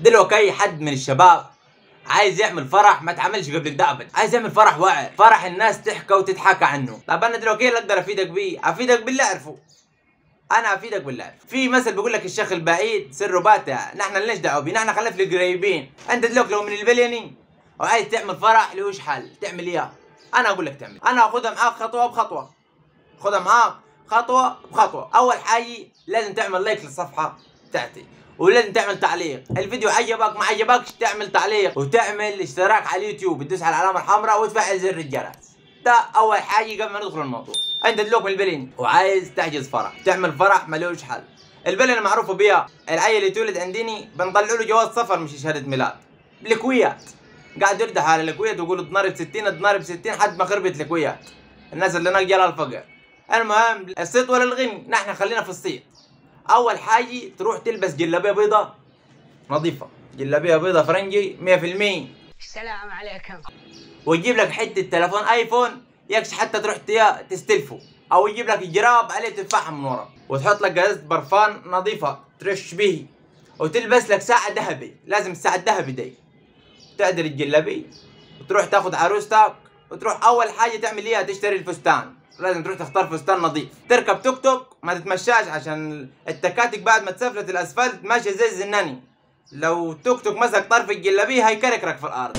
دلوقتي اي حد من الشباب عايز يعمل فرح ما تعملش قبل كده ابدا عايز يعمل فرح واعر فرح الناس تحكى وتتحكى عنه طب انا دلوقتي اللي اقدر افيدك بيه افيدك باللي اعرفه انا افيدك بالله في مثل بيقول لك الشيخ البعيد سره باتع نحن اللي دعوه بيه نحن خلينا في القريبين انت دلوقتي لو من البليانين وعايز تعمل فرح لوش حل تعمل اياه انا اقول لك تعمل انا اخذها معاك خطوه بخطوه خذها معاك خطوه بخطوه اول حاجه لازم تعمل لايك للصفحه بتاعتي ولازم تعمل تعليق الفيديو عجبك ما عجبكش تعمل تعليق وتعمل اشتراك على اليوتيوب تدوس على العلامه الحمراء وتفعل زر الجرس ده اول حاجه قبل ما ندخل الموضوع انت دلوقتي من البلين وعايز تحجز فرح تعمل فرح ملوش حل البلين معروفه بيها العيل اللي تولد عندني بنطلع له جواز سفر مش شهاده ميلاد بالكويات قاعد يردح على الكويت ويقول دينار ب 60 دينار ب 60 حد ما خربت الكويات الناس اللي هناك جالها الفقر المهم الصيت ولا الغني نحن خلينا في الصيت اول حاجه تروح تلبس جلابيه بيضة نظيفه جلابيه بيضة فرنجي 100% السلام عليكم ويجيب لك حته تلفون ايفون يكش حتى تروح تيا- تستلفه او يجيب لك جراب عليه تفاحه من ورا وتحط لك جهاز برفان نظيفه ترش به وتلبس لك ساعه ذهبي لازم الساعه الذهبي دي تعدل الجلابيه وتروح تاخذ عروستك وتروح اول حاجه تعمل اياها تشتري الفستان لازم تروح تختار فستان نظيف تركب توك توك ما تتمشاش عشان التكاتك بعد ما تسفلت الاسفلت ماشيه زي الزناني لو توك توك مسك طرف الجلابيه هيكركرك في الارض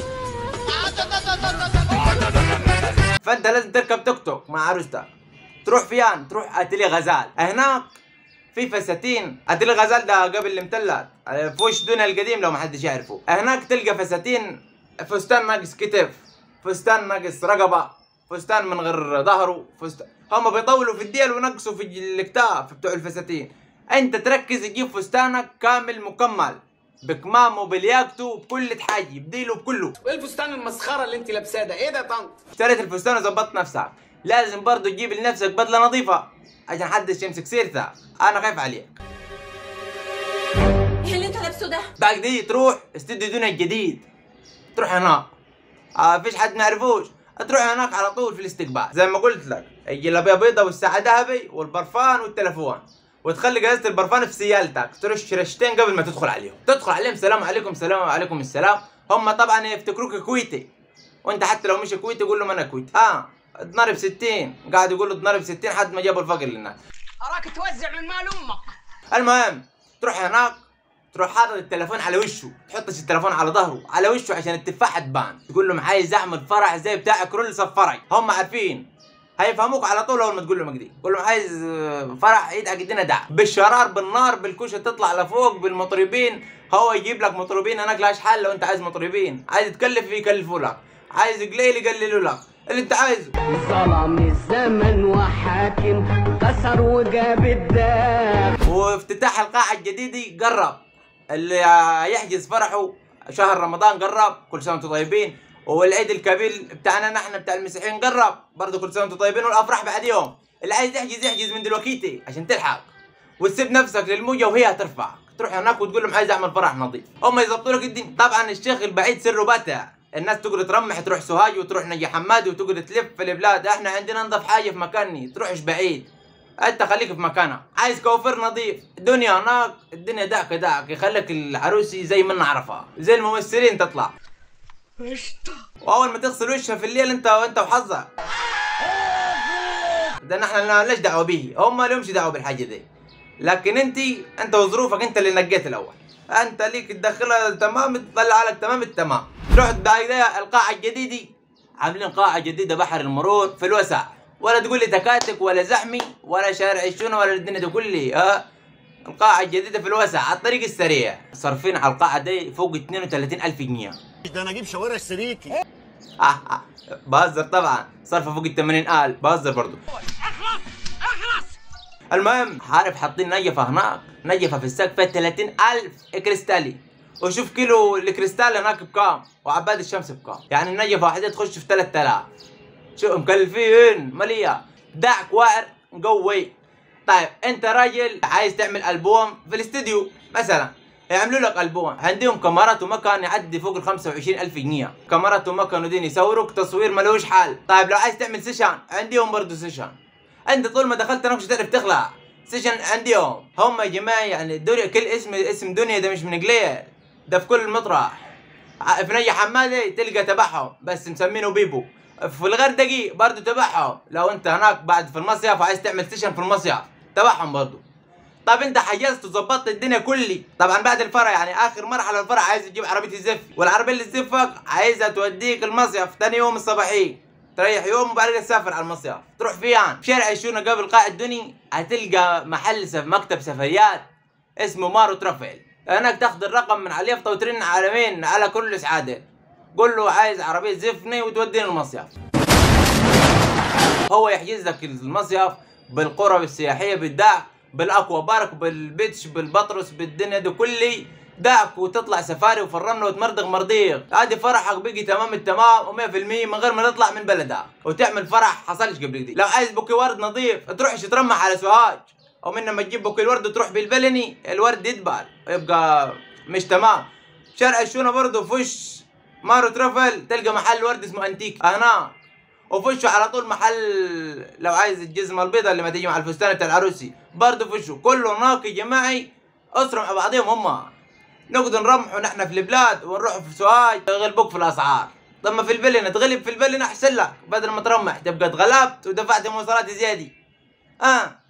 فانت لازم تركب توك توك مع عروستك تروح فيان تروح اتيلي غزال هناك في فساتين اتيلي غزال ده قبل الامتلات في وش دنيا القديم لو ما حدش يعرفه هناك تلقى فساتين فستان ناقص كتف فستان ناقص رقبه فستان من غير ظهره فستان هم بيطولوا في الديل وينقصوا في الاكتاف بتوع الفساتين انت تركز تجيب فستانك كامل مكمل بكمامه بلياقته بكل حاجه بديله بكله وايه الفستان المسخره اللي انت لابساه ده ايه ده يا طنط اشتريت الفستان وظبطت نفسك لازم برضو تجيب لنفسك بدله نظيفه عشان حدش يمسك سيرتك انا خايف عليك ايه اللي انت لابسه ده؟ بعد دي تروح استديو دنيا الجديد تروح هناك آه فيش حد نعرفوش تروح هناك على طول في الاستقبال زي ما قلت لك الجلابيه بيضة والساعه ذهبي والبرفان والتلفون وتخلي جهازة البرفان في سيالتك ترش رشتين قبل ما تدخل عليهم تدخل عليهم سلام عليكم سلام عليكم السلام هم طبعا يفتكروك كويتي وانت حتى لو مش كويتي قول له ما انا كويتي اه دينار ب 60 قاعد يقول له دينار ب 60 حد ما جابوا الفقر للناس اراك توزع من مال امك المهم تروح هناك تروح حاطط التليفون على وشه تحطش التليفون على ظهره على وشه عشان التفاحه تبان تقول لهم عايز اعمل فرح زي بتاع كرول صفري هم عارفين هيفهموك على طول اول ما تقول لهم كده قول لهم عايز آه، فرح يدعك الدنيا دعك بالشرار بالنار بالكوشه تطلع لفوق بالمطربين هو يجيب لك مطربين هناك لاش حل لو انت عايز مطربين عايز تكلف يكلفوا لك عايز قليل يقللوا لك اللي انت عايزه ظلم الزمن وحاكم كسر وجاب الدار وافتتاح القاعة الجديدة قرب اللي يحجز فرحه شهر رمضان قرب كل سنة وانتم طيبين والعيد الكبير بتاعنا نحن بتاع المسيحيين قرب برضه كل سنة وانتم طيبين والافراح بعد يوم اللي عايز يحجز يحجز من دلوقتي عشان تلحق وتسيب نفسك للموجة وهي هترفعك تروح هناك وتقول لهم عايز اعمل فرح نظيف هم يظبطوا لك الدين طبعا الشيخ البعيد سره باتع الناس تقعد ترمح تروح سوهاج وتروح نجي حمادي وتقعد تلف في البلاد احنا عندنا انظف حاجه في مكاني تروحش بعيد انت خليك في مكانك عايز كوافير نظيف دنيا هناك الدنيا دعك دعك يخليك العروسي زي ما نعرفها زي الممثلين تطلع واول ما تغسل وشها في الليل انت وانت وحظك ده نحن ليش دعوه به هم لهمش دعوه بالحاجه دي لكن انت انت وظروفك انت اللي نقيت الاول انت ليك تدخلها تمام تطلع لك تمام التمام رحت بعد ده القاعه الجديده عاملين قاعه جديده بحر المرور في الوسع ولا تقول لي تكاتك ولا زحمي ولا شارع الشنو ولا الدنيا دي كلها ها القاعة الجديدة في الوسع على الطريق السريع صارفين على القاعة دي فوق 32 ألف جنيه ده انا اجيب شوارع سريكي آه آه بهزر طبعا صرفه فوق ال 80000 بهزر برضو المهم عارف حاطين نجفة هناك نجفة في السقف فيها 30000 كريستالي وشوف كيلو الكريستال هناك بكام وعباد الشمس بكام يعني النجفة واحدة تخش في 3000 شو مكلفين مالية دعك واعر مقوي طيب انت راجل عايز تعمل البوم في الاستديو مثلا يعملوا لك البوم عندهم كاميرات ومكان يعدي فوق ال 25000 جنيه كاميرات ومكان ودين يصوروك تصوير ملوش حال طيب لو عايز تعمل سيشن عندهم برضه سيشن انت طول ما دخلت هناك مش هتعرف تخلع سيشن عندهم هم يا جماعه يعني الدنيا كل اسم اسم دنيا ده مش من قليل ده في كل مطرح ع- في نجي حمادي تلقى تبعهم بس مسمينه بيبو في الغردقي برضه تبعهم لو انت هناك بعد في المصيف وعايز تعمل سيشن في المصيف تبعهم برضه طب انت حجزت وظبطت الدنيا كلي طبعا بعد الفرع يعني اخر مرحله الفرع عايز تجيب عربيه الزف والعربيه اللي تزفك عايزها توديك المصيف ثاني يوم الصباحي تريح يوم وبعد كده تسافر على المصيف تروح فيان في شارع الشونه قبل قاع الدني هتلقى محل سف مكتب سفريات اسمه مارو ترافل هناك تاخذ الرقم من على اليافطه وترن على مين على كل اسعاده قول له عايز عربيه زفني وتوديني المصيف هو يحجز لك المصيف بالقرى السياحيه بالدعك بالاكوا بارك بالبيتش بالبطرس بالدنيا دي كلي دعك وتطلع سفاري وفي الرمله وتمردغ مرديغ هذه فرحك بقي تمام التمام و100% من غير ما تطلع من بلدك وتعمل فرح حصلش قبل كده لو عايز بوكي ورد نظيف تروحش ترمح على سوهاج او من لما تجيب بوكي الورد وتروح بالبلني الورد يدبل يبقى مش تمام شارع الشونه برضه فش مارو ترافل تلقى محل ورد اسمه انتيك هناك وفشه على طول محل لو عايز الجزمه البيضاء اللي ما تيجي مع الفستان بتاع العروسي برضه فشه كله ناقي جماعي اسروا مع بعضهم هم نقعد نرمحوا نحن في البلاد ونروح في سوهاج يغلبوك في الاسعار طب ما في البلنه تغلب في البلنه احسن لك بدل ما ترمح تبقى اتغلبت ودفعت مواصلات زياده اه